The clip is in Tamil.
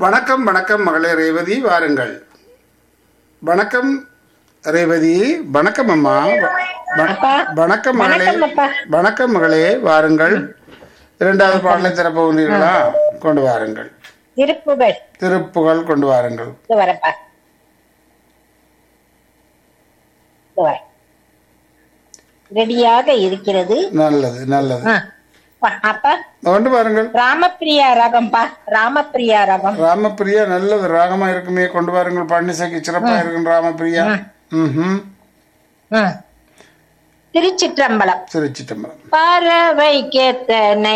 வணக்கம் வணக்கம் மகளே ரேவதி வாருங்கள் வணக்கம் ரேவதி வணக்கம் அம்மா வ- அப்பா வணக்கம் மகளே வணக்கம் அப்பா. வணக்கம் மகளே வாருங்கள் இரண்டாவது பாடலை திறப்ப போகிறீர்களா கொண்டு வாருங்கள் திருப்புகழ் திருப்புகள் கொண்டு வாருங்கள் இது வரப்பா இது வர ரெடியாக இருக்கிறது நல்லது நல்லது ஆ. பா, அப்பா கொண்டு வாருங்கள் ராமப்பிரியா ரகம்பா ராமப்பிரியா ரகம் ராமப்பிரியா நல்லது ராகமா இருக்குமே கொண்டு வாருங்கள் பழனிசாக்கி சிறப்பா இருக்கும் ராமப்பிரியா ம் ம். திருச்சிற்றம்பலம் திருச்சிட்டம்பரம் பறவை கேத்தனை